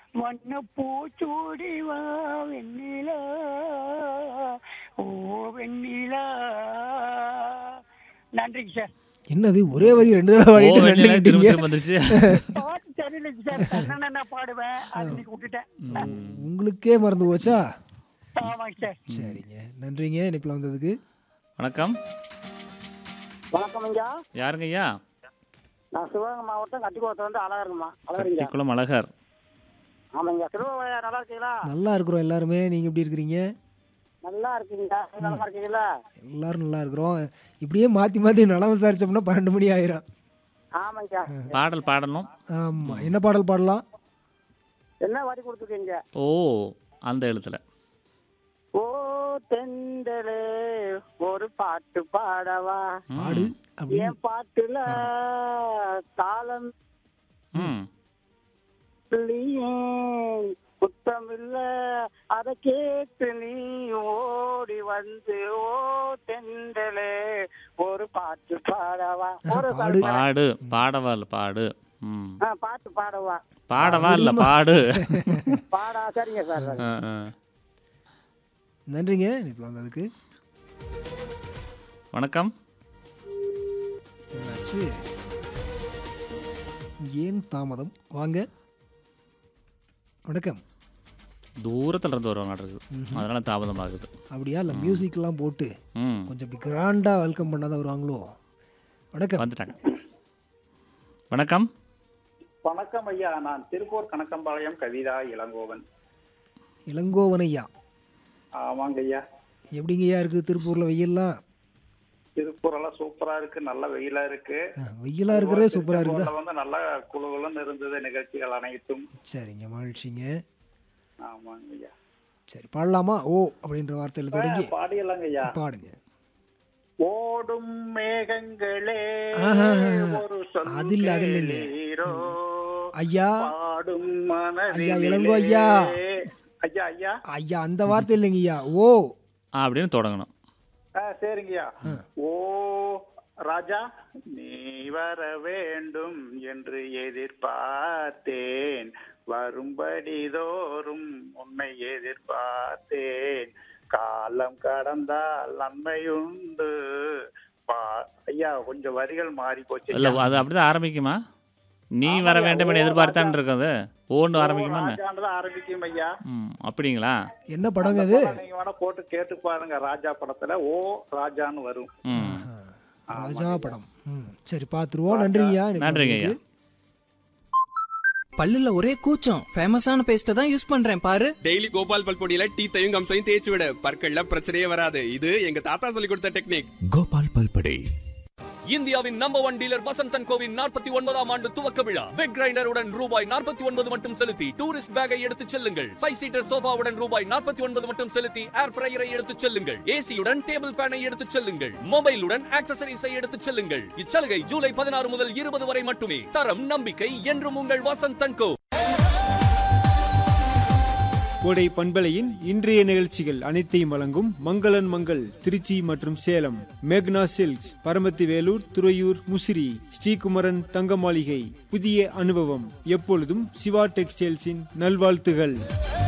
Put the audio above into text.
வண்ண பூச்சூடி வா வெண்ணிலா ஓ வெண்ணிலா நன்றிங்க சார் என்னது ஒரே வரி ரெண்டு தடவை ஓ பாடிட்டு ரெண்டு வெண்ணிலா திரும்ப விட்டீங்க திரும்ப வந்துருச்சு பாட்டு சரியில்லைங்க சார் கண்ணன் நான் பாடுவேன் அது இன்னைக்கு விட்டுட்டேன் உங்களுக்கே மறந்து போச்சா ஆமாங்க சார் சரிங்க நன்றிங்க இணைப்பில் வந்ததுக்கு வணக்கம் வணக்கம் ஐயா யாருங்க ஐயா நான் சிவகங்கை மாவட்டம் கட்டிக்கோட்டை வந்து அழகருங்கம்மா அழகருங்க கட்டிக்குளம் அழகர் ஆமாங்க சிவகங்கை நல்லா இருக்கீங்களா நல்லா இருக்கிறோம் எல்லாருமே நீங்கள் எப்படி இருக்கிறீங்க நல்லா இருக்கீங்களா நல்லா இருக்கீங்களா எல்லாரும் நல்லா இருக்கிறோம் இப்படியே மாற்றி மாற்றி நலம் விசாரிச்சோம்னா பன்னெண்டு மணி ஆயிரும் ஆமாங்க பாடல் பாடணும் ஆமாம் என்ன பாடல் பாடலாம் என்ன வாடி கொடுத்துருக்கீங்க ஓ அந்த எழுத்துல ஓ தெண்டலே ஒரு பாட்டு பாடவா பாடு அப்படின்னு என் பாட்டுல தாளம் ம் இல்லையே, குத்தம் இல்ல அத கேட்டு நீ ஓடி வந்து ஓ தெண்டலே ஒரு பாட்டு பாடவா ஒரு பாடு. பாடு பாடவா இல்ல பாடு ம் ஆ, பாட்டு பாடவா பாடவா இல்ல பாடு பாடா சரிங்க சார் ஆ, ஆ. நன்றிங்க இணைப்பில் வந்ததுக்கு வணக்கம் என்னாச்சு ஏன் தாமதம் வாங்க வணக்கம் தூரத்துல இருந்து வருவாங்க இருக்குது அதனால தாமதம் ஆகுது அப்படியா இல்லை மியூசிக்லாம் போட்டு ம் கொஞ்சம் இப்படி கிராண்டாக வெல்கம் பண்ணாதான் வருவாங்களோ வணக்கம் வந்துட்டாங்க வணக்கம் வணக்கம் ஐயா நான் திருப்பூர் கணக்கம்பாளையம் கவிதா இளங்கோவன் இளங்கோவனையா ஆமாங்க ஐயா எப்படிங்கய்யா இருக்குது திருப்பூரில் வெயில்லாம் திருப்பூர் எல்லாம் சூப்பரா இருக்கு நல்ல வெயிலா இருக்கு ஆ, வெயிலா இருக்கிறதே சூப்பராக இருக்குதா திருப்பூர்ல வந்து நல்ல குழுகுலன்னு இருந்தது நிகழ்ச்சிகள் அனைத்தும் சரிங்க மகிழ்ச்சிங்க ஆமாங்க ஐயா சரி பாடலாமா ஓ அப்படின்ற வார்த்தையில் தொடங்கி பாடியலாங்க ஐயா பாடுங்க ஓடும் மேகங்களே ஆஹா. ஒரு சொல் அது இல்ல, அது இல்லைங்க. கேளீரோ. ஐயா பாடும் ஐயா, இளங்கோ ஐயா. மனதிலே ஐயா ஐயா ஐயா அந்த வார்த்தை இல்லைங்க ஐயா ஓ ஆ, அப்படின்னு தொடங்கணும் ஆ, சரிங்கய்யா ஓ ராஜா நீ வர வேண்டும் என்று எதிர்பார்த்தேன் வரும்படி தோறும் உன்னை எதிர்பார்த்தேன் காலம் கடந்தால் நன்மையுண்டு பா- ஐயா கொஞ்சம் வரிகள் மாறி போச்சு இல்ல அது அப்படிதான் ஆரம்பிக்குமா நீ வர வேண்டும் என எதிர்பார்த்தான் இருக்குது ஓன்னு ஆரம்பிக்குமா என்ன? ராஜான்றதான் ஆரம்பிக்கும் ஐயா ம் அப்படிங்களா என்ன படங்க அது நீங்க வேணா போட்டு கேட்டு பாருங்க ராஜா படத்துல ஓ ராஜான்னு வரும் ம் ஆ, ராஜா படம் ம் சரி பார்த்துருவோம் நன்றிங்கய்யா இணைப்பில் நன்றிங்க ஐயா வந்ததுக்கு. பல்லுல ஒரே கூச்சம் ஃபேமஸான பேஸ்ட தான் யூஸ் பண்றேன் பாரு டெய்லி கோபால் பல் பொடியில டீத்தையும் கம்சையும் தேய்ச்சி விட பற்கள்ல பிரச்சனையே வராது இது எங்க தாத்தா சொல்லி கொடுத்த டெக்னிக் கோபால் பல்படே இந்தியாவின் நம்பர் ஒன் டீலர் வசந்தன் கோவின் நாற்பத்தி ஒன்பதாம் ஆண்டு துவக்க விழா வெக் கிரைண்டருடன் ரூபாய் நாற்பத்தி ஒன்பது மட்டும் செலுத்தி டூரிஸ்ட் பேக்கை எடுத்துச் செல்லுங்கள் ஃபைவ் சீட்டர் சோஃபாவுடன் ரூபாய் நாற்பத்தி ஒன்பது மட்டும் செலுத்தி ஏர் ஃப்ரையரை எடுத்துச் செல்லுங்கள் ஏசியுடன் டேபிள் ஃபேனை எடுத்துச் செல்லுங்கள் மொபைலுடன் ஆக்சசரிஸை எடுத்துச் செல்லுங்கள் இச்சலுகை ஜூலை பதினாறு முதல் இருபது வரை மட்டுமே தரம் நம்பிக்கை என்றும் உங்கள் வசந்தன் கோ கோடை பண்பலையின் இன்றைய நிகழ்ச்சிகள் அனைத்தையும் வழங்கும் மங்களன் மங்கள் திருச்சி மற்றும் சேலம் மேக்னா சில்க்ஸ் பரமத்தி வேலூர் துறையூர் முசிறி ஸ்ரீகுமரன் தங்க மாளிகை புதிய அனுபவம் எப்பொழுதும் சிவா டெக்ஸ்டைல்ஸின் நல்வாழ்த்துகள்